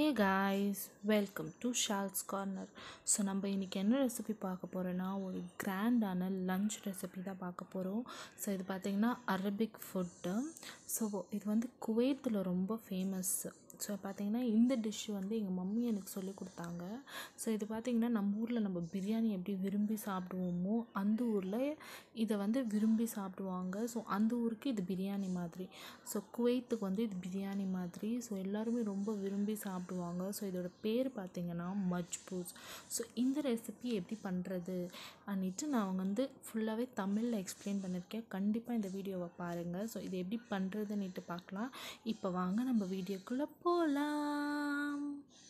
guys welcome to Shal's corner so நம்ம இன்றைக்கி என்ன ரெசிபி பார்க்க போகிறோன்னா ஒரு கிராண்டான லஞ்ச் ரெசிபி தான் பார்க்க போகிறோம் ஸோ இது பார்த்திங்கன்னா அரபிக் ஃபுட்டு ஸோ இது வந்து குவைத்தில் ரொம்ப ஃபேமஸ் ஸோ பார்த்திங்கன்னா இந்த டிஷ் வந்து எங்கள் மம்மி எனக்கு சொல்லி கொடுத்தாங்க ஸோ இது பார்த்திங்கன்னா நம்ம ஊரில் நம்ம பிரியாணி எப்படி விரும்பி சாப்பிடுவோமோ அந்த ஊரில் இதை வந்து விரும்பி சாப்பிடுவாங்க ஸோ அந்த ஊருக்கு இது பிரியாணி மாதிரி ஸோ குவைத்துக்கு வந்து இது பிரியாணி மாதிரி ஸோ எல்லாருமே ரொம்ப விரும்பி சாப்பிடுவாங்க ஸோ இதோட பேர் பார்த்திங்கன்னா மஜ்பூஸ் ஸோ இந்த ரெசிபி எப்படி பண்ணுறது அன்னிட்டு நான் வந்து ஃபுல்லாகவே தமிழில் எக்ஸ்பிளைன் பண்ணியிருக்கேன் கண்டிப்பாக இந்த வீடியோவை பாருங்கள் ஸோ இது எப்படி பண்ணுறதுன்னுட்டு பார்க்கலாம் இப்போ வாங்க நம்ம வீடியோக்குள்ளே போகலாம்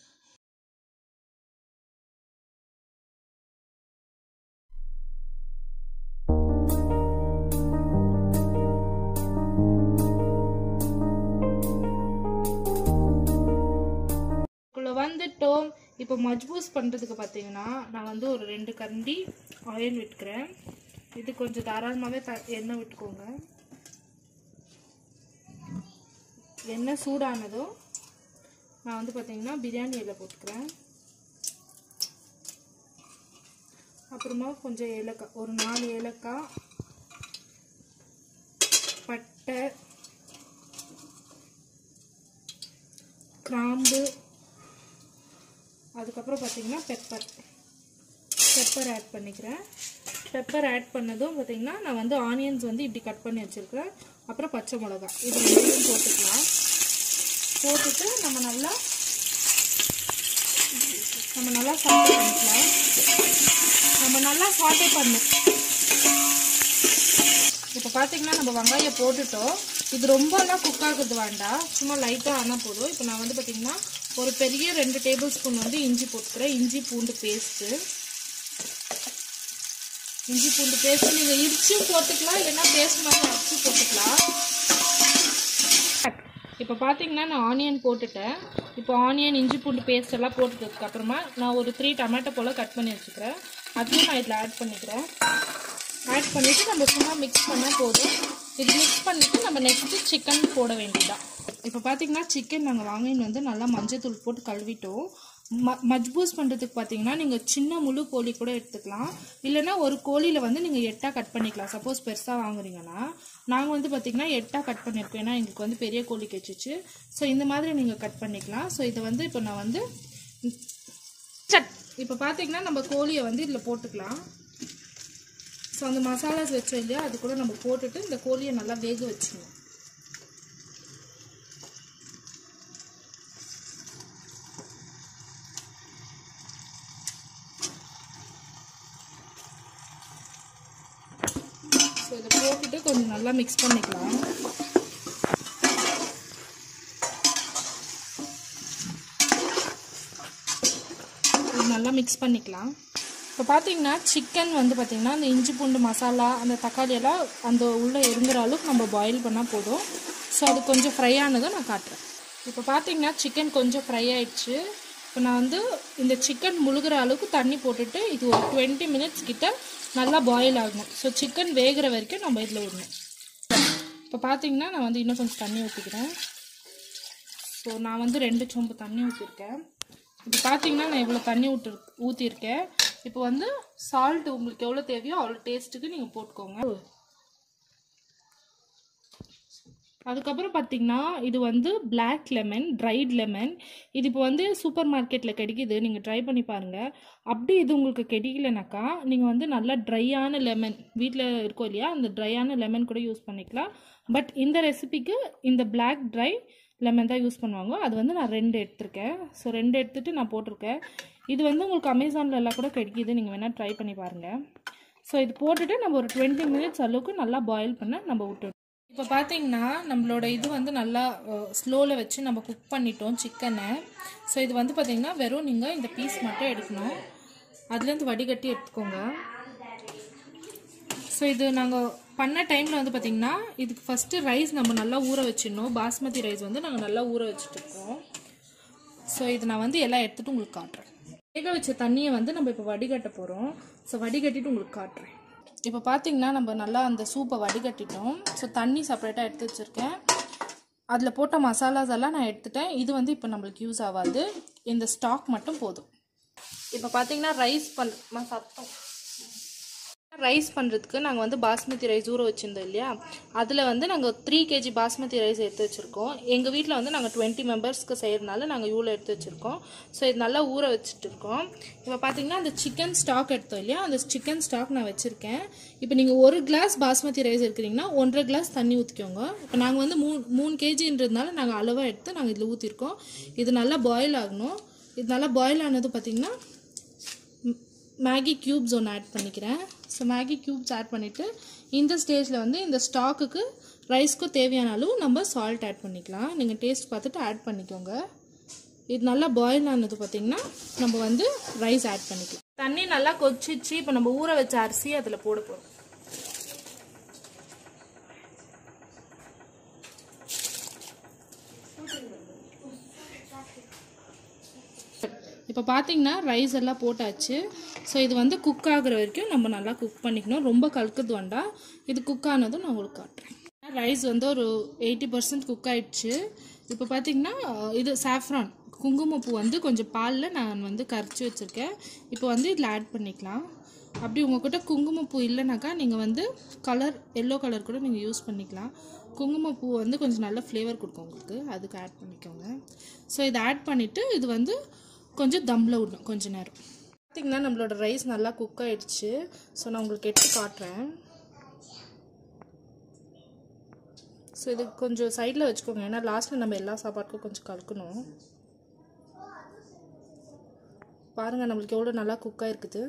இதுக்குள்ளே வந்துட்டோம் இப்போ மஜ்பூஸ் பண்ணுறதுக்கு பார்த்தீங்கன்னா நான் வந்து ஒரு ரெண்டு கரண்டி ஆயில் விட்டுக்கிறேன் இது கொஞ்சம் தாராளமாகவே த எண்ணெய் விட்டுக்கோங்க எண்ணெய் சூடானதும் நான் வந்து பார்த்தீங்கன்னா பிரியாணி இலை போட்டுக்கிறேன் அப்புறமா கொஞ்சம் ஏலக்காய் ஒரு நாலு ஏலக்காய் பட்டை கிராம்பு அதுக்கப்புறம் பார்த்தீங்கன்னா பெப்பர் பெப்பர் ஆட் பண்ணிக்கிறேன் பெப்பர் ஆட் பண்ணதும் பார்த்தீங்கன்னா நான் வந்து ஆனியன்ஸ் வந்து இப்படி கட் பண்ணி வச்சுருக்கிறேன் அப்புறம் பச்சை மிளகா இது ரெண்டையும் போட்டுக்கலாம் போட்டுட்டு நம்ம நல்லா நம்ம நல்லா சாட்டை பண்ணிக்கலாம் நம்ம நல்லா சாட்டை பண்ணும் இப்போ பார்த்தீங்கன்னா நம்ம வெங்காயம் போட்டுட்டோம் இது ரொம்பலாம் குக் ஆகுறது வேண்டாம் சும்மா லைட்டாக ஆனால் போதும் இப்போ நான் வந்து பார்த்தீங்கன்னா ஒரு பெரிய ரெண்டு டேபிள் ஸ்பூன் வந்து இஞ்சி போட்டுக்கிறேன் இஞ்சி பூண்டு பேஸ்ட்டு இஞ்சி பூண்டு பேஸ்ட் நீங்கள் இடிச்சும் போட்டுக்கலாம் இல்லைன்னா பேஸ்ட் மாதிரி அரைச்சி போட்டுக்கலாம் இப்போ பார்த்தீங்கன்னா நான் ஆனியன் போட்டுட்டேன் இப்போ ஆனியன் இஞ்சி பூண்டு பேஸ்ட் எல்லாம் போட்டதுக்கு அப்புறமா நான் ஒரு த்ரீ டொமேட்டோ போல் கட் பண்ணி வச்சுக்கிறேன் அதையும் நான் இதில் ஆட் பண்ணிக்கிறேன் ஆட் பண்ணிவிட்டு நம்ம சும்மா மிக்ஸ் பண்ணால் போதும் இது மிக்ஸ் பண்ணிவிட்டு நம்ம நெக்ஸ்ட்டு சிக்கன் போட வேண்டியதான் இப்போ பார்த்தீங்கன்னா சிக்கன் நாங்கள் வாங்கின்னு வந்து நல்லா மஞ்சத்தூள் போட்டு கழுவிட்டோம் ம மஜ்பூஸ் பண்ணுறதுக்கு பார்த்தீங்கன்னா நீங்கள் சின்ன முழு கோழி கூட எடுத்துக்கலாம் இல்லைனா ஒரு கோழியில் வந்து நீங்கள் எட்டாக கட் பண்ணிக்கலாம் சப்போஸ் பெருசாக வாங்குறீங்கன்னா நாங்கள் வந்து பார்த்திங்கன்னா எட்டாக கட் பண்ணியிருக்கோம் ஏன்னா எங்களுக்கு வந்து பெரிய கோழி கச்சிச்சு ஸோ இந்த மாதிரி நீங்கள் கட் பண்ணிக்கலாம் ஸோ இதை வந்து இப்போ நான் வந்து சட் இப்போ பார்த்தீங்கன்னா நம்ம கோழியை வந்து இதில் போட்டுக்கலாம் ஸோ அந்த மசாலாஸ் வச்சோம் இல்லையா அது கூட நம்ம போட்டுட்டு இந்த கோழியை நல்லா வேக வச்சுக்கணும் ஸோ இதை போட்டுட்டு கொஞ்சம் நல்லா மிக்ஸ் பண்ணிக்கலாம் நல்லா மிக்ஸ் பண்ணிக்கலாம் இப்போ பார்த்தீங்கன்னா சிக்கன் வந்து பார்த்திங்கன்னா அந்த இஞ்சி பூண்டு மசாலா அந்த தக்காளி எல்லாம் அந்த உள்ளே இருங்குற அளவுக்கு நம்ம பாயில் பண்ணால் போதும் ஸோ அது கொஞ்சம் ஃப்ரை ஆனதும் நான் காட்டுறேன் இப்போ பார்த்தீங்கன்னா சிக்கன் கொஞ்சம் ஃப்ரை ஆயிடுச்சு இப்போ நான் வந்து இந்த சிக்கன் முழுகிற அளவுக்கு தண்ணி போட்டுட்டு இது ஒரு டுவெண்ட்டி மினிட்ஸ் கிட்ட நல்லா பாயில் ஆகணும் ஸோ சிக்கன் வேகிற வரைக்கும் நம்ம இதில் விடணும் இப்போ பார்த்தீங்கன்னா நான் வந்து இன்னும் கொஞ்சம் தண்ணி ஊற்றிக்கிறேன் ஸோ நான் வந்து ரெண்டு சொம்பு தண்ணி ஊற்றிருக்கேன் இப்போ பார்த்தீங்கன்னா நான் இவ்வளோ தண்ணி ஊற்று ஊற்றிருக்கேன் இப்போ வந்து சால்ட் உங்களுக்கு எவ்வளோ தேவையோ அவ்வளோ டேஸ்ட்டுக்கு நீங்கள் போட்டுக்கோங்க அதுக்கப்புறம் பார்த்தீங்கன்னா இது வந்து பிளாக் லெமன் ட்ரைட் லெமன் இது இப்போ வந்து சூப்பர் மார்க்கெட்டில் கிடைக்கிது நீங்கள் ட்ரை பண்ணி பாருங்கள் அப்படி இது உங்களுக்கு கிடைக்கலனாக்கா நீங்கள் வந்து நல்லா ட்ரையான லெமன் வீட்டில் இருக்கோ இல்லையா அந்த ட்ரையான லெமன் கூட யூஸ் பண்ணிக்கலாம் பட் இந்த ரெசிபிக்கு இந்த பிளாக் ட்ரை லெமன் தான் யூஸ் பண்ணுவாங்க அது வந்து நான் ரெண்டு எடுத்திருக்கேன் ஸோ ரெண்டு எடுத்துகிட்டு நான் போட்டிருக்கேன் இது வந்து உங்களுக்கு அமேசானில் எல்லாம் கூட கிடைக்கிது நீங்கள் வேணால் ட்ரை பண்ணி பாருங்கள் ஸோ இது போட்டுட்டு நம்ம ஒரு டுவெண்ட்டி மினிட்ஸ் அளவுக்கு நல்லா பாயில் பண்ண நம்ம விட்டுடும் இப்போ பார்த்தீங்கன்னா நம்மளோட இது வந்து நல்லா ஸ்லோவில் வச்சு நம்ம குக் பண்ணிட்டோம் சிக்கனை ஸோ இது வந்து பார்த்திங்கன்னா வெறும் நீங்கள் இந்த பீஸ் மட்டும் எடுக்கணும் அதுலேருந்து வடிகட்டி எடுத்துக்கோங்க ஸோ இது நாங்கள் பண்ண டைமில் வந்து பார்த்திங்கன்னா இதுக்கு ஃபஸ்ட்டு ரைஸ் நம்ம நல்லா ஊற வச்சிடணும் பாஸ்மதி ரைஸ் வந்து நாங்கள் நல்லா ஊற வச்சுட்ருக்கோம் ஸோ இது நான் வந்து எல்லாம் எடுத்துகிட்டு உங்களுக்கு காட்டுறேன் வேக வச்ச தண்ணியை வந்து நம்ம இப்போ வடிகட்ட போகிறோம் ஸோ வடிகட்டிட்டு உங்களுக்கு காட்டுறேன் இப்போ பார்த்தீங்கன்னா நம்ம நல்லா அந்த சூப்பை வடிகட்டிட்டோம் ஸோ தண்ணி செப்பரேட்டாக எடுத்து வச்சுருக்கேன் அதில் போட்ட மசாலாஸ் எல்லாம் நான் எடுத்துட்டேன் இது வந்து இப்போ நம்மளுக்கு யூஸ் ஆகாது இந்த ஸ்டாக் மட்டும் போதும் இப்போ பார்த்தீங்கன்னா ரைஸ் பண்ண சத்தம் ரைஸ் பண்ணுறதுக்கு நாங்கள் வந்து பாஸ்மதி ரைஸ் ஊற வச்சுருந்தோம் இல்லையா அதில் வந்து நாங்கள் த்ரீ கேஜி பாஸ்மதி ரைஸ் எடுத்து வச்சுருக்கோம் எங்கள் வீட்டில் வந்து நாங்கள் டுவெண்ட்டி மெம்பர்ஸ்க்கு செய்கிறனால நாங்கள் இவ்வளோ எடுத்து வச்சுருக்கோம் ஸோ இது நல்லா ஊற வச்சுட்டு இருக்கோம் இப்போ பார்த்தீங்கன்னா அந்த சிக்கன் ஸ்டாக் எடுத்தோம் இல்லையா அந்த சிக்கன் ஸ்டாக் நான் வச்சுருக்கேன் இப்போ நீங்கள் ஒரு கிளாஸ் பாஸ்மதி ரைஸ் எடுக்கிறீங்கன்னா ஒன்றரை கிளாஸ் தண்ணி ஊற்றிக்கோங்க இப்போ நாங்கள் வந்து மூணு மூணு கேஜின்றதுனால நாங்கள் அளவாக எடுத்து நாங்கள் இதில் ஊற்றிருக்கோம் இது நல்லா பாயில் ஆகணும் இது நல்லா பாயில் ஆனது பார்த்திங்கன்னா மேகி க்யூப்ஸ் ஒன்று ஆட் பண்ணிக்கிறேன் ஸோ மேகி க்யூப்ஸ் ஆட் பண்ணிவிட்டு இந்த ஸ்டேஜில் வந்து இந்த ஸ்டாக்குக்கு ரைஸ்க்கும் தேவையான அளவு நம்ம சால்ட் ஆட் பண்ணிக்கலாம் நீங்கள் டேஸ்ட் பார்த்துட்டு ஆட் பண்ணிக்கோங்க இது நல்லா பாயில் ஆனது பார்த்திங்கன்னா நம்ம வந்து ரைஸ் ஆட் பண்ணிக்கலாம் தண்ணி நல்லா கொச்சிச்சு இப்போ நம்ம ஊற வச்ச அரிசி அதில் போட போகிறோம் இப்போ பார்த்தீங்கன்னா ரைஸ் எல்லாம் போட்டாச்சு ஸோ இது வந்து குக் ஆகுற வரைக்கும் நம்ம நல்லா குக் பண்ணிக்கணும் ரொம்ப கலக்குது வேண்டாம் இது குக் ஆனதும் நான் உங்களுக்கு காட்டுறேன் ரைஸ் வந்து ஒரு எயிட்டி பர்சன்ட் குக் ஆயிடுச்சு இப்போ பார்த்தீங்கன்னா இது சாஃப்ரான் குங்குமப்பூ வந்து கொஞ்சம் பாலில் நான் வந்து கரைச்சி வச்சுருக்கேன் இப்போ வந்து இதில் ஆட் பண்ணிக்கலாம் அப்படி உங்ககிட்ட குங்குமப்பூ இல்லைனாக்கா நீங்கள் வந்து கலர் எல்லோ கலர் கூட நீங்கள் யூஸ் பண்ணிக்கலாம் குங்குமப்பூ வந்து கொஞ்சம் நல்ல ஃப்ளேவர் கொடுக்கும் உங்களுக்கு அதுக்கு ஆட் பண்ணிக்கோங்க ஸோ இதை ஆட் பண்ணிவிட்டு இது வந்து கொஞ்சம் தம்மில் விடணும் கொஞ்ச நேரம் பார்த்திங்கன்னா நம்மளோட ரைஸ் நல்லா குக் ஆயிடுச்சு ஸோ நான் உங்களுக்கு எடுத்து காட்டுறேன் ஸோ இது கொஞ்சம் சைடில் வச்சுக்கோங்க ஏன்னா லாஸ்ட்டில் நம்ம எல்லா சாப்பாட்டுக்கும் கொஞ்சம் கலக்கணும் பாருங்கள் நம்மளுக்கு எவ்வளோ நல்லா குக் ஆயிருக்குது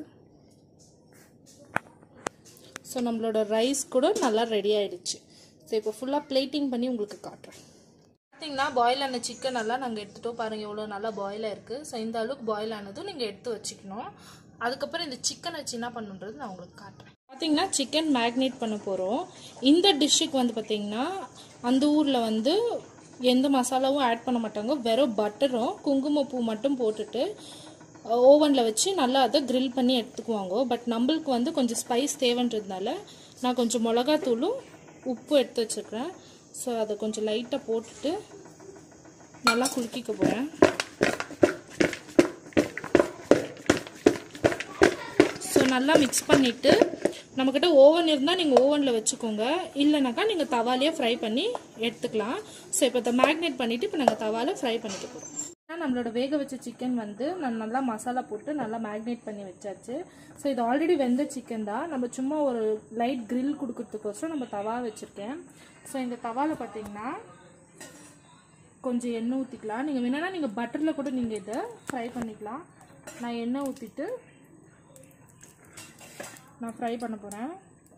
ஸோ நம்மளோட ரைஸ் கூட நல்லா ரெடி ஆயிடுச்சு ஸோ இப்போ ஃபுல்லாக பிளேட்டிங் பண்ணி உங்களுக்கு காட்டுறேன் பார்த்தீங்கன்னா பாயில் ஆன சிக்கன் எல்லாம் நாங்கள் எடுத்துட்டோம் பாருங்கள் எவ்வளோ நல்லா பாயில் இருக்குது ஸோ இந்த அளவுக்கு பாயில் ஆனதும் நீங்கள் எடுத்து வச்சுக்கணும் அதுக்கப்புறம் இந்த சிக்கன் வச்சு என்ன பண்ணுன்றது நான் உங்களுக்கு காட்டுறேன் பார்த்தீங்கன்னா சிக்கன் மேக்னேட் பண்ண போகிறோம் இந்த டிஷ்ஷுக்கு வந்து பார்த்தீங்கன்னா அந்த ஊரில் வந்து எந்த மசாலாவும் ஆட் பண்ண மாட்டாங்க வெறும் பட்டரும் குங்குமப்பூ மட்டும் போட்டுட்டு ஓவனில் வச்சு நல்லா அதை க்ரில் பண்ணி எடுத்துக்குவாங்க பட் நம்மளுக்கு வந்து கொஞ்சம் ஸ்பைஸ் தேவைன்றதுனால நான் கொஞ்சம் மிளகாத்தூளும் உப்பு எடுத்து வச்சுருக்கிறேன் ஸோ அதை கொஞ்சம் லைட்டாக போட்டுட்டு நல்லா குலுக்கிக்க போகிறேன் ஸோ நல்லா மிக்ஸ் பண்ணிவிட்டு நம்மக்கிட்ட ஓவன் இருந்தால் நீங்கள் ஓவனில் வச்சுக்கோங்க இல்லைனாக்கா நீங்கள் தவாலேயே ஃப்ரை பண்ணி எடுத்துக்கலாம் ஸோ இப்போ இதை மேக்னேட் பண்ணிவிட்டு இப்போ நாங்கள் தவால ஃப்ரை பண்ணிக்க போகிறோம் நம்மளோட வேக வச்ச சிக்கன் வந்து நான் நல்லா மசாலா போட்டு நல்லா மேக்னேட் பண்ணி வச்சாச்சு ஸோ இது ஆல்ரெடி வெந்த சிக்கன் தான் நம்ம சும்மா ஒரு லைட் கிரில் கொடுக்கறதுக்கோசரம் நம்ம தவா வச்சுருக்கேன் ஸோ இந்த தவாவில் பார்த்தீங்கன்னா கொஞ்சம் எண்ணெய் ஊற்றிக்கலாம் நீங்கள் வேணுன்னா நீங்கள் பட்டரில் கூட நீங்கள் இதை ஃப்ரை பண்ணிக்கலாம் நான் எண்ணெய் ஊற்றிட்டு நான் ஃப்ரை பண்ண போகிறேன்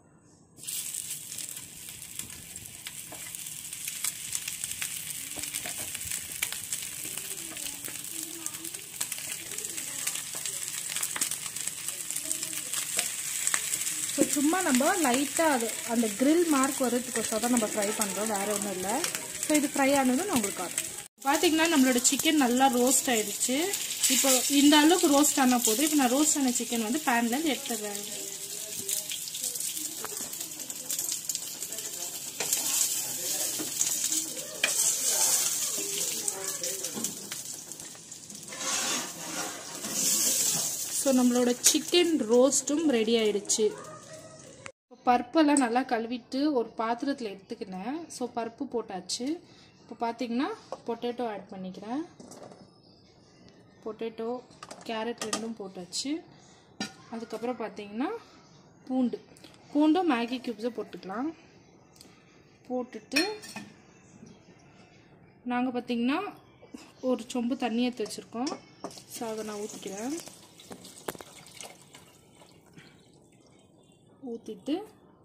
ஸோ சும்மா நம்ம லைட்டாக அது அந்த கிரில் மார்க் வர்றதுக்கோசம் தான் நம்ம ஃப்ரை பண்ணுறோம் வேறு ஒன்றும் இல்லை ஸோ இது ஃப்ரை ஆனதும் நான் உங்களுக்கு காட்டுறேன் பார்த்தீங்கன்னா நம்மளோட சிக்கன் நல்லா ரோஸ்ட் ஆயிடுச்சு இப்போ இந்த அளவுக்கு ரோஸ்ட் ஆனால் போதும் இப்போ நான் ரோஸ்ட் ஆன சிக்கன் வந்து பேன்லேருந்து எடுத்துடுறேன் ஸோ நம்மளோட சிக்கன் ரோஸ்ட்டும் ரெடி ஆயிடுச்சு இப்போ பருப்பெல்லாம் நல்லா கழுவிட்டு ஒரு பாத்திரத்தில் எடுத்துக்கினேன் ஸோ பருப்பு போட்டாச்சு இப்போ பார்த்தீங்கன்னா பொட்டேட்டோ ஆட் பண்ணிக்கிறேன் பொட்டேட்டோ கேரட் ரெண்டும் போட்டாச்சு அதுக்கப்புறம் பார்த்தீங்கன்னா பூண்டு பூண்டும் மேகி க்யூப்ஸை போட்டுக்கலாம் போட்டுட்டு நாங்கள் பார்த்தீங்கன்னா ஒரு சொம்பு தண்ணி எடுத்து வச்சுருக்கோம் ஸோ அதை நான் ஊற்றிக்கிறேன் ஊற்றிட்டு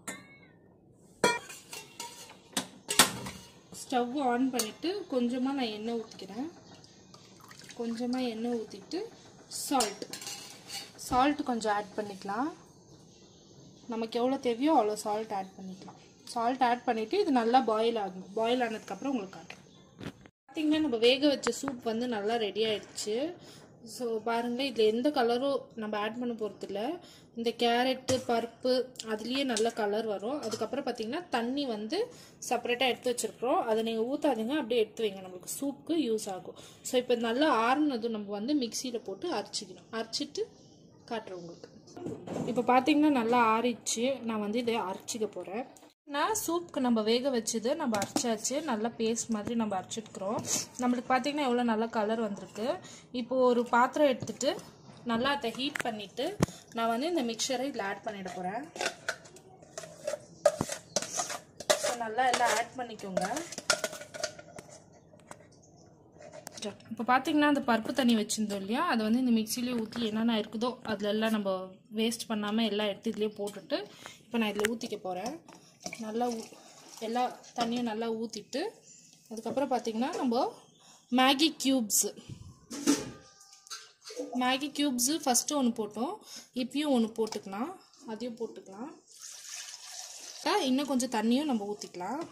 ஸ்டவ் ஆன் பண்ணிவிட்டு கொஞ்சமாக நான் எண்ணெய் ஊற்றிக்கிறேன் கொஞ்சமாக எண்ணெய் ஊற்றிட்டு சால்ட் சால்ட் கொஞ்சம் ஆட் பண்ணிக்கலாம் நமக்கு எவ்வளோ தேவையோ அவ்வளோ சால்ட் ஆட் பண்ணிக்கலாம் சால்ட் ஆட் பண்ணிவிட்டு இது நல்லா பாயில் ஆகும் பாயில் ஆனதுக்கப்புறம் உங்களுக்கு காட்டுறேன் பார்த்திங்கன்னா நம்ம வேக வச்ச சூப் வந்து நல்லா ரெடி ஆயிடுச்சு ஸோ பாருங்கள் இதில் எந்த கலரும் நம்ம ஆட் பண்ண போகிறது இல்லை இந்த கேரட்டு பருப்பு அதுலேயே நல்ல கலர் வரும் அதுக்கப்புறம் பார்த்தீங்கன்னா தண்ணி வந்து செப்பரேட்டாக எடுத்து வச்சுருக்குறோம் அதை நீங்கள் ஊற்றாதீங்க அப்படியே எடுத்து வைங்க நம்மளுக்கு சூப்புக்கு யூஸ் ஆகும் ஸோ இப்போ நல்லா ஆறுனதும் நம்ம வந்து மிக்சியில் போட்டு அரைச்சிக்கணும் அரைச்சிட்டு காட்டுறேன் உங்களுக்கு இப்போ பார்த்தீங்கன்னா நல்லா ஆறிச்சு நான் வந்து இதை அரைச்சிக்க போகிறேன் நான் சூப்புக்கு நம்ம வேக வச்சது நம்ம அரைச்சாச்சு நல்லா பேஸ்ட் மாதிரி நம்ம அரைச்சிக்கிறோம் நம்மளுக்கு பார்த்தீங்கன்னா எவ்வளோ நல்லா கலர் வந்திருக்கு இப்போ ஒரு பாத்திரம் எடுத்துட்டு நல்லா அதை ஹீட் பண்ணிவிட்டு நான் வந்து இந்த மிக்சரை இதில் ஆட் பண்ணிட போகிறேன் ஸோ நல்லா எல்லாம் ஆட் பண்ணிக்கோங்க இப்போ பார்த்தீங்கன்னா அந்த பருப்பு தண்ணி வச்சுருந்தோம் இல்லையா அதை வந்து இந்த மிக்சிலேயே ஊற்றி என்னென்ன இருக்குதோ அதில் எல்லாம் நம்ம வேஸ்ட் பண்ணாமல் எல்லாம் எடுத்து இதுலேயே போட்டுட்டு இப்போ நான் இதில் ஊற்றிக்க போகிறேன் நல்லா ஊ எல்லா தண்ணியும் நல்லா ஊற்றிட்டு அதுக்கப்புறம் பார்த்தீங்கன்னா நம்ம Maggi cubes Maggi cubes first ஒன்று போட்டோம் இப்பயும் ஒன்று போட்டுக்கலாம் அதையும் போட்டுக்கலாம் இன்னும் கொஞ்சம் தண்ணியும் நம்ம ஊற்றிக்கலாம்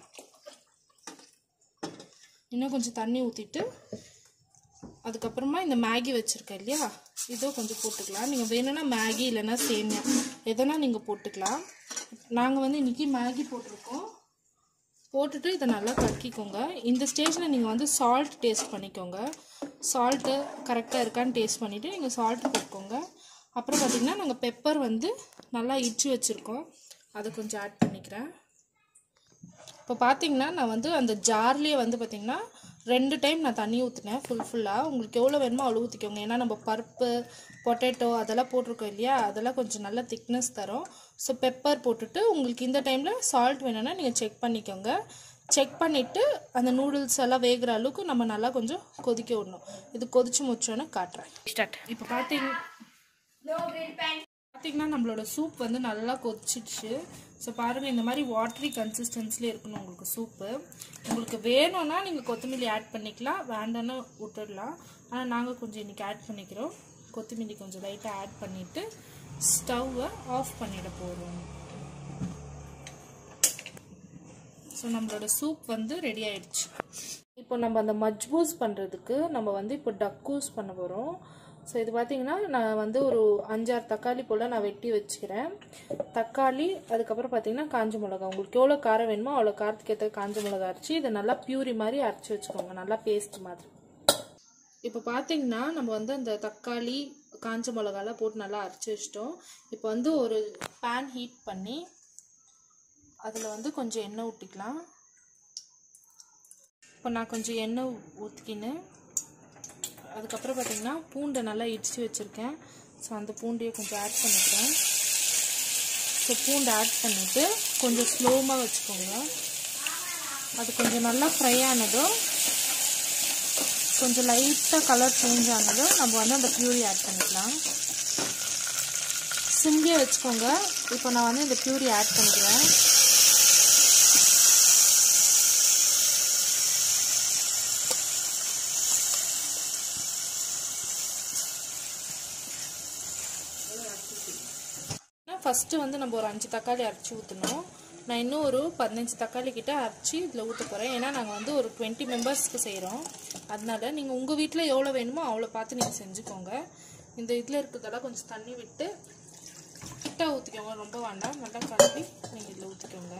இன்னும் கொஞ்சம் தண்ணி ஊற்றிட்டு அதுக்கப்புறமா இந்த மேகி வச்சுருக்கேன் இல்லையா இதோ கொஞ்சம் போட்டுக்கலாம் நீங்கள் வேணும்னா மேகி இல்லைன்னா சேமியா எதனா நீங்கள் போட்டுக்கலாம் நாங்கள் வந்து இன்றைக்கி மேகி போட்டிருக்கோம் போட்டுட்டு இதை நல்லா கலக்கிக்கோங்க இந்த ஸ்டேஜில் நீங்கள் வந்து சால்ட் டேஸ்ட் பண்ணிக்கோங்க சால்ட்டு கரெக்டாக இருக்கான்னு டேஸ்ட் பண்ணிவிட்டு நீங்கள் சால்ட் போட்டுக்கோங்க அப்புறம் பார்த்திங்கன்னா நாங்கள் பெப்பர் வந்து நல்லா இடிச்சு வச்சுருக்கோம் அதை கொஞ்சம் ஆட் பண்ணிக்கிறேன் இப்போ பார்த்தீங்கன்னா நான் வந்து அந்த ஜார்லேயே வந்து பார்த்திங்கன்னா ரெண்டு டைம் நான் தண்ணி ஊற்றினேன் ஃபுல் ஃபுல்லாக உங்களுக்கு எவ்வளோ வேணுமோ அவ்வளோ ஊற்றிக்கோங்க ஏன்னா நம்ம பருப்பு பொட்டேட்டோ அதெல்லாம் போட்டிருக்கோம் இல்லையா அதெல்லாம் கொஞ்சம் நல்ல திக்னஸ் தரும் ஸோ பெப்பர் போட்டுட்டு உங்களுக்கு இந்த டைமில் சால்ட் வேணும்னா நீங்கள் செக் பண்ணிக்கோங்க செக் பண்ணிவிட்டு அந்த நூடுல்ஸ் எல்லாம் வேகிற அளவுக்கு நம்ம நல்லா கொஞ்சம் கொதிக்க விடணும் இது கொதிச்சு முடிச்சோன்னே காட்டுறேன் ஸ்டார்ட் இப்போ பார்த்தீங்க பார்த்தீங்கன்னா நம்மளோட சூப் வந்து நல்லா கொதிச்சிடுச்சு ஸோ பாருங்கள் இந்த மாதிரி வாட்டரி கன்சிஸ்டன்சிலே இருக்கணும் உங்களுக்கு சூப்பு உங்களுக்கு வேணும்னா நீங்கள் கொத்தமல்லி ஆட் பண்ணிக்கலாம் வேண்டாம்னா விட்டுடலாம் ஆனால் நாங்கள் கொஞ்சம் இன்றைக்கி ஆட் பண்ணிக்கிறோம் கொத்தமல்லி கொஞ்சம் லைட்டாக ஆட் பண்ணிவிட்டு ஸ்டவ்வை ஆஃப் பண்ணிட போகிறோம் ஸோ நம்மளோட சூப் வந்து ரெடி ஆயிடுச்சு இப்போ நம்ம அந்த மஜ்பூஸ் பண்ணுறதுக்கு நம்ம வந்து இப்போ டக்கூஸ் பண்ண போகிறோம் ஸோ இது பார்த்தீங்கன்னா நான் வந்து ஒரு அஞ்சாறு தக்காளி போல் நான் வெட்டி வச்சுக்கிறேன் தக்காளி அதுக்கப்புறம் பார்த்தீங்கன்னா காஞ்ச மிளகா உங்களுக்கு எவ்வளோ காரம் வேணுமோ அவ்வளோ காரத்துக்கு ஏற்ற காஞ்ச மிளகா அரைச்சி இதை நல்லா பியூரி மாதிரி அரைச்சி வச்சுக்கோங்க நல்லா பேஸ்ட் மாதிரி இப்போ பார்த்தீங்கன்னா நம்ம வந்து அந்த தக்காளி காஞ்ச மிளகாலாம் போட்டு நல்லா அரைச்சி வச்சிட்டோம் இப்போ வந்து ஒரு பேன் ஹீட் பண்ணி அதில் வந்து கொஞ்சம் எண்ணெய் ஊற்றிக்கலாம் இப்போ நான் கொஞ்சம் எண்ணெய் ஊற்றிக்கின்னு அதுக்கப்புறம் பார்த்தீங்கன்னா பூண்டை நல்லா இடித்து வச்சுருக்கேன் ஸோ அந்த பூண்டையை கொஞ்சம் ஆட் பண்ணிக்கிறேன் ஸோ பூண்டை ஆட் பண்ணிவிட்டு கொஞ்சம் ஸ்லோமாக வச்சுக்கோங்க அது கொஞ்சம் நல்லா ஃப்ரை ஆனதும் கொஞ்சம் லைட்டாக கலர் சேஞ்ச் ஆனதும் நம்ம வந்து அந்த ப்யூரி ஆட் பண்ணிக்கலாம் சிம்லியே வச்சுக்கோங்க இப்போ நான் வந்து இந்த ப்யூரி ஆட் பண்ணிக்கிறேன் ஃபஸ்ட்டு வந்து நம்ம ஒரு அஞ்சு தக்காளி அரைச்சி ஊற்றணும் நான் இன்னும் ஒரு பதினஞ்சு தக்காளி கிட்ட அரைச்சி இதில் ஊற்ற போகிறேன் ஏன்னா நாங்கள் வந்து ஒரு டுவெண்ட்டி மெம்பர்ஸ்க்கு செய்கிறோம் அதனால நீங்கள் உங்கள் வீட்டில் எவ்வளோ வேணுமோ அவ்வளோ பார்த்து நீங்கள் செஞ்சுக்கோங்க இந்த இதில் இருக்கிறதெல்லாம் கொஞ்சம் தண்ணி விட்டு கிட்ட ஊற்றிக்கோங்க ரொம்ப வேண்டாம் நல்லா கலப்பி நீங்கள் இதில் ஊற்றிக்கோங்க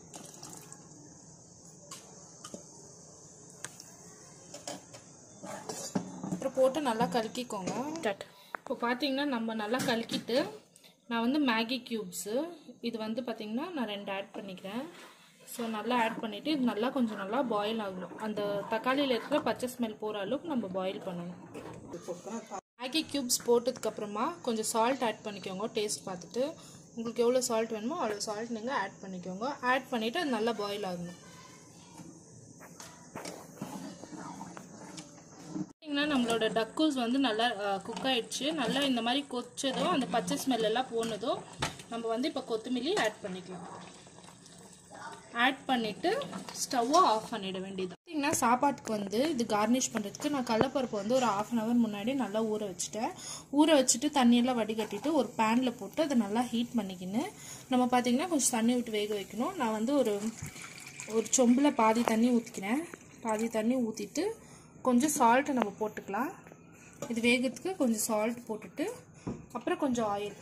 அப்புறம் போட்டு நல்லா கலக்கிக்கோங்க இப்போ பார்த்தீங்கன்னா நம்ம நல்லா கலக்கிட்டு நான் வந்து மேகி க்யூப்ஸு இது வந்து பார்த்திங்கன்னா நான் ரெண்டு ஆட் பண்ணிக்கிறேன் ஸோ நல்லா ஆட் பண்ணிவிட்டு இது நல்லா கொஞ்சம் நல்லா பாயில் ஆகணும் அந்த தக்காளியில் இருக்கிற பச்சை ஸ்மெல் போகிற அளவுக்கு நம்ம பாயில் பண்ணணும் மேகி க்யூப்ஸ் போட்டதுக்கப்புறமா கொஞ்சம் சால்ட் ஆட் பண்ணிக்கோங்க டேஸ்ட் பார்த்துட்டு உங்களுக்கு எவ்வளோ சால்ட் வேணுமோ அவ்வளோ சால்ட் நீங்கள் ஆட் பண்ணிக்கோங்க ஆட் பண்ணிவிட்டு அது நல்லா பாயில் ஆகணும் பார்த்தீங்கன்னா நம்மளோட டக்கூஸ் வந்து நல்லா குக் ஆயிடுச்சு நல்லா இந்த மாதிரி கொச்சதும் அந்த பச்சை ஸ்மெல் எல்லாம் போனதும் நம்ம வந்து இப்போ கொத்தமல்லி ஆட் பண்ணிக்கலாம் ஆட் பண்ணிவிட்டு ஸ்டவ்வை ஆஃப் பண்ணிட வேண்டியது பார்த்தீங்கன்னா சாப்பாட்டுக்கு வந்து இது கார்னிஷ் பண்ணுறதுக்கு நான் கடலப்பருப்பு வந்து ஒரு ஆஃப் அன் ஹவர் முன்னாடி நல்லா ஊற வச்சுட்டேன் ஊற வச்சுட்டு தண்ணியெல்லாம் வடிகட்டிட்டு ஒரு பேனில் போட்டு அதை நல்லா ஹீட் பண்ணிக்கின்னு நம்ம பார்த்தீங்கன்னா கொஞ்சம் தண்ணி விட்டு வேக வைக்கணும் நான் வந்து ஒரு ஒரு சொம்பில் பாதி தண்ணி ஊற்றிக்கிறேன் பாதி தண்ணி ஊற்றிட்டு கொஞ்சம் சால்ட்டை நம்ம போட்டுக்கலாம் இது வேகிறதுக்கு கொஞ்சம் சால்ட் போட்டுட்டு அப்புறம் கொஞ்சம் ஆயில்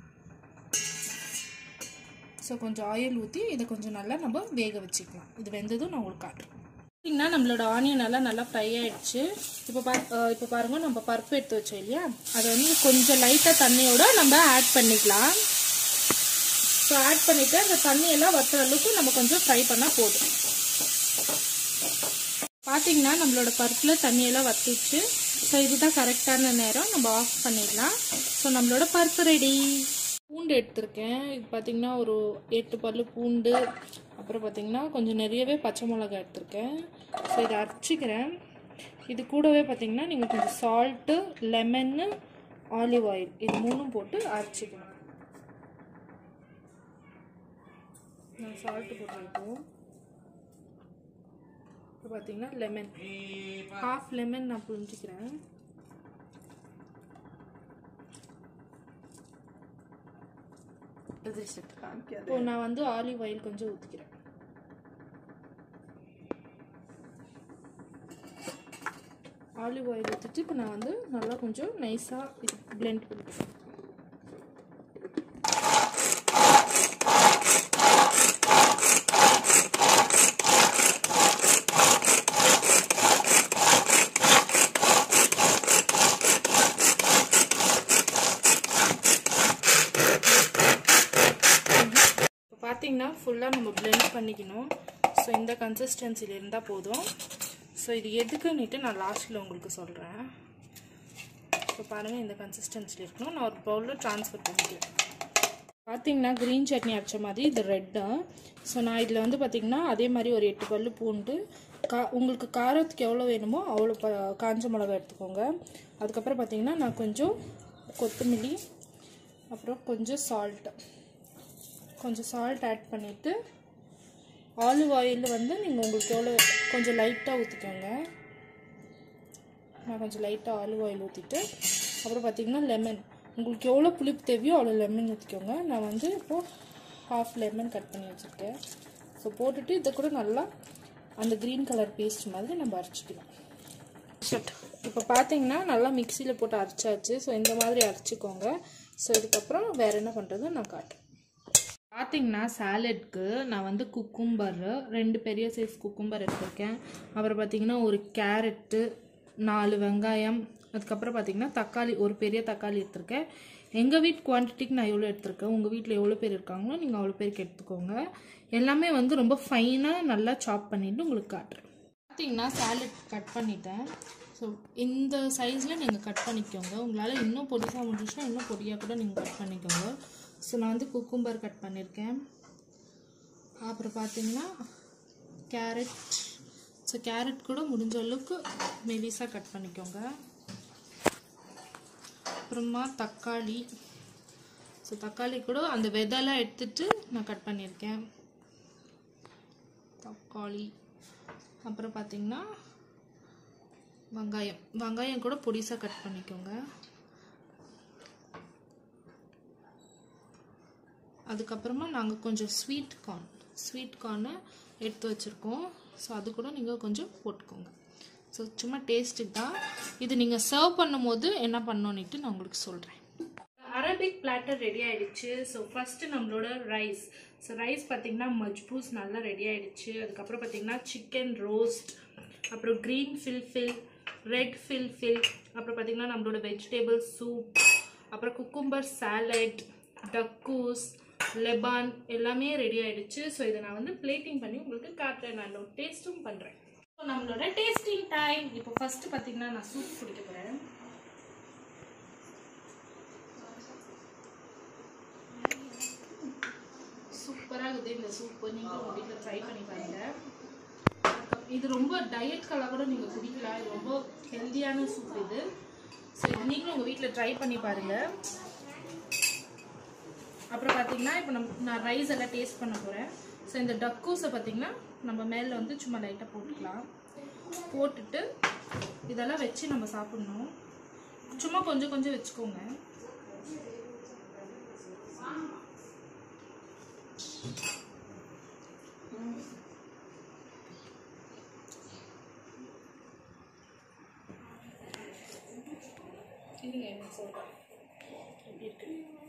ஸோ கொஞ்சம் ஆயில் ஊற்றி இதை கொஞ்சம் நல்லா நம்ம வேக வச்சுக்கலாம் இது வெந்ததும் நான் உங்களுக்கு காட்டுறேன் பார்த்தீங்கன்னா நம்மளோட ஆனியன் நல்லா நல்லா ஃப்ரை ஆயிடுச்சு இப்போ பா இப்போ பாருங்க நம்ம பருப்பு எடுத்து வச்சோம் இல்லையா அதை வந்து கொஞ்சம் லைட்டாக தண்ணியோட நம்ம ஆட் பண்ணிக்கலாம் ஸோ ஆட் பண்ணிவிட்டு அந்த தண்ணியெல்லாம் வத்துற அளவுக்கு நம்ம கொஞ்சம் ஃப்ரை பண்ணால் போதும் பார்த்தீங்கன்னா நம்மளோட பருப்பில் தண்ணியெல்லாம் வத்திச்சு ஸோ இதுதான் கரெக்டான நேரம் நம்ம ஆஃப் பண்ணிடலாம் ஸோ நம்மளோட பருப்பு ரெடி பூண்டு எடுத்திருக்கேன் இது பார்த்தீங்கன்னா ஒரு எட்டு பல்லு பூண்டு அப்புறம் பார்த்தீங்கன்னா கொஞ்சம் நிறையவே பச்சை மிளகாய் எடுத்திருக்கேன் ஸோ இதை அரைச்சிக்கிறேன் இது கூடவே பார்த்தீங்கன்னா நீங்கள் கொஞ்சம் சால்ட்டு லெமன்னு ஆலிவ் ஆயில் இது மூணும் போட்டு அரைச்சிக்கணும் நான் சால்ட்டு போட்டுருக்கோம் இப்போ பார்த்தீங்கன்னா லெமன் ஹாஃப் லெமன் நான் புரிஞ்சுக்கிறேன் இப்போ நான் வந்து ஆலிவ் ஆயில் கொஞ்சம் ஊற்றிக்கிறேன் ஆலிவ் ஆயில் ஊற்றிட்டு இப்போ நான் வந்து நல்லா கொஞ்சம் நைஸாக இது பிளெண்ட் பண்ணிக்கிறேன் பார்த்தீங்கன்னா ஃபுல்லாக நம்ம பிளெண்ட் பண்ணிக்கணும் ஸோ இந்த கன்சிஸ்டன்சியில் இருந்தால் போதும் ஸோ இது எதுக்குன்னுட்டு நான் லாஸ்ட்டில் உங்களுக்கு சொல்கிறேன் ஸோ பாருங்கள் இந்த கன்சிஸ்டன்சியில் இருக்கணும் நான் ஒரு பவுலில் ட்ரான்ஸ்ஃபர் பண்ணிக்கிறேன் பார்த்தீங்கன்னா க்ரீன் சட்னி அரைச்ச மாதிரி இது ரெட்டு ஸோ நான் இதில் வந்து பார்த்திங்கன்னா அதே மாதிரி ஒரு எட்டு பல்லு பூண்டு கா உங்களுக்கு காரத்துக்கு எவ்வளோ வேணுமோ அவ்வளோ ப காஞ்ச மிளகா எடுத்துக்கோங்க அதுக்கப்புறம் பார்த்திங்கன்னா நான் கொஞ்சம் கொத்தமல்லி அப்புறம் கொஞ்சம் சால்ட்டு கொஞ்சம் சால்ட் ஆட் பண்ணிவிட்டு ஆலிவ் ஆயில் வந்து நீங்கள் உங்களுக்கு எவ்வளோ கொஞ்சம் லைட்டாக ஊற்றிக்கோங்க நான் கொஞ்சம் லைட்டாக ஆலிவ் ஆயில் ஊற்றிட்டு அப்புறம் பார்த்திங்கன்னா லெமன் உங்களுக்கு எவ்வளோ புளிப்பு தேவையோ அவ்வளோ லெமன் ஊற்றிக்கோங்க நான் வந்து இப்போது ஹாஃப் லெமன் கட் பண்ணி வச்சுருக்கேன் ஸோ போட்டுட்டு இதை கூட நல்லா அந்த க்ரீன் கலர் பேஸ்ட் மாதிரி நம்ம அரைச்சிக்கலாம் இப்போ பார்த்தீங்கன்னா நல்லா மிக்சியில் போட்டு அரைச்சாச்சு ஸோ இந்த மாதிரி அரைச்சிக்கோங்க ஸோ இதுக்கப்புறம் வேறு என்ன பண்ணுறது நான் காட்டுறேன் பார்த்தீங்கன்னா சாலட்க்கு நான் வந்து குக்கும்பர் ரெண்டு பெரிய சைஸ் குக்கும்பர் எடுத்திருக்கேன் அப்புறம் பார்த்தீங்கன்னா ஒரு கேரட்டு நாலு வெங்காயம் அதுக்கப்புறம் பார்த்தீங்கன்னா தக்காளி ஒரு பெரிய தக்காளி எடுத்திருக்கேன் எங்கள் வீட்டு குவான்டிட்டிக்கு நான் எவ்வளோ எடுத்திருக்கேன் உங்கள் வீட்டில் எவ்வளோ பேர் இருக்காங்களோ நீங்கள் அவ்வளோ பேருக்கு எடுத்துக்கோங்க எல்லாமே வந்து ரொம்ப ஃபைனாக நல்லா சாப் பண்ணிவிட்டு உங்களுக்கு காட்டுறேன் பார்த்தீங்கன்னா சாலட் கட் பண்ணிட்டேன் ஸோ இந்த சைஸில் நீங்கள் கட் பண்ணிக்கோங்க உங்களால் இன்னும் பொடிசாக முடிஞ்சுச்சுன்னா இன்னும் பொடியாக கூட நீங்கள் கட் பண்ணிக்கோங்க ஸோ நான் வந்து குக்கும்பர் கட் பண்ணியிருக்கேன் அப்புறம் பார்த்தீங்கன்னா கேரட் ஸோ கேரட் கூட முடிஞ்ச அளவுக்கு மெலிசாக கட் பண்ணிக்கோங்க அப்புறமா தக்காளி ஸோ தக்காளி கூட அந்த விதைலாம் எடுத்துட்டு நான் கட் பண்ணியிருக்கேன் தக்காளி அப்புறம் பார்த்தீங்கன்னா வெங்காயம் வெங்காயம் கூட பொடிசாக கட் பண்ணிக்கோங்க அதுக்கப்புறமா நாங்கள் கொஞ்சம் ஸ்வீட் கார்ன் ஸ்வீட் கார்னை எடுத்து வச்சுருக்கோம் ஸோ அது கூட நீங்கள் கொஞ்சம் போட்டுக்கோங்க ஸோ சும்மா டேஸ்ட்டுக்கு தான் இது நீங்கள் சர்வ் பண்ணும்போது என்ன பண்ணணுன்னுட்டு நான் உங்களுக்கு சொல்கிறேன் அரபிக் பிளாட்டர் ரெடி ஆயிடுச்சு ஸோ ஃபஸ்ட்டு நம்மளோட ரைஸ் ஸோ ரைஸ் பார்த்தீங்கன்னா மஜ்பூஸ் நல்லா ரெடி ஆயிடுச்சு அதுக்கப்புறம் பார்த்தீங்கன்னா சிக்கன் ரோஸ்ட் அப்புறம் க்ரீன் ஃபில் ஃபில் ரெட் ஃபில் ஃபில் அப்புறம் பார்த்தீங்கன்னா நம்மளோட வெஜிடபிள் சூப் அப்புறம் குக்கும்பர் சாலட் டக்கூஸ் லெபான் எல்லாமே ரெடி ஆயிடுச்சு ஸோ இதை நான் வந்து பிளேட்டிங் பண்ணி உங்களுக்கு காட்டுறேன் நான் டேஸ்ட்டும் பண்ணுறேன் ஸோ நம்மளோட டேஸ்டிங் டைம் இப்போ ஃபஸ்ட்டு பார்த்தீங்கன்னா நான் சூப் குடிக்க போகிறேன் சூப்பராக இருக்குது இந்த சூப்பு நீங்களும் உங்கள் வீட்டில் ட்ரை பண்ணி பாருங்கள் இது ரொம்ப டயட்கெல்லாம் கூட நீங்கள் குடிக்கலாம் இது ரொம்ப ஹெல்த்தியான சூப் இது ஸோ இது நீங்களும் உங்கள் வீட்டில் ட்ரை பண்ணி பாருங்கள் அப்புறம் பார்த்தீங்கன்னா இப்போ நம்ம நான் ரைஸ் எல்லாம் டேஸ்ட் பண்ண போகிறேன் ஸோ இந்த டக்கூஸை பார்த்தீங்கன்னா நம்ம மேலே வந்து சும்மா லைட்டாக போட்டுக்கலாம் போட்டுட்டு இதெல்லாம் வச்சு நம்ம சாப்பிட்ணும் சும்மா கொஞ்சம் கொஞ்சம் வச்சுக்கோங்க இருங்க எனக்கு சொல்கிறேன் எப்படி இருக்கு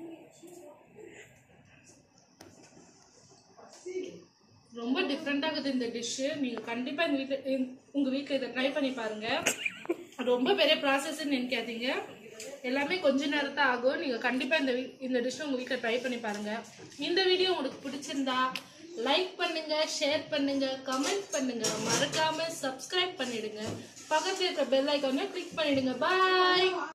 ரொம்ப டிஃப்ரெண்ட்டாக இருக்குது இந்த டிஷ்ஷு நீங்கள் கண்டிப்பாக இந்த வீட்டில் உங்கள் வீட்டில் இதை ட்ரை பண்ணி பாருங்கள் ரொம்ப பெரிய ப்ராசஸ்ன்னு நினைக்காதீங்க எல்லாமே கொஞ்ச நேரத்தான் ஆகும் நீங்கள் கண்டிப்பாக இந்த வீ- இந்த டிஷ்ஷை உங்கள் வீட்டில் ட்ரை பண்ணி பாருங்கள் இந்த வீடியோ உங்களுக்கு பிடிச்சிருந்தா லைக் பண்ணுங்க ஷேர் பண்ணுங்க கமெண்ட் பண்ணுங்க மறக்காம சப்ஸ்கிரைப் பண்ணிடுங்க பக்கத்துல இருக்க பெல் ஐக்கானை கிளிக் பண்ணிடுங்க பாய்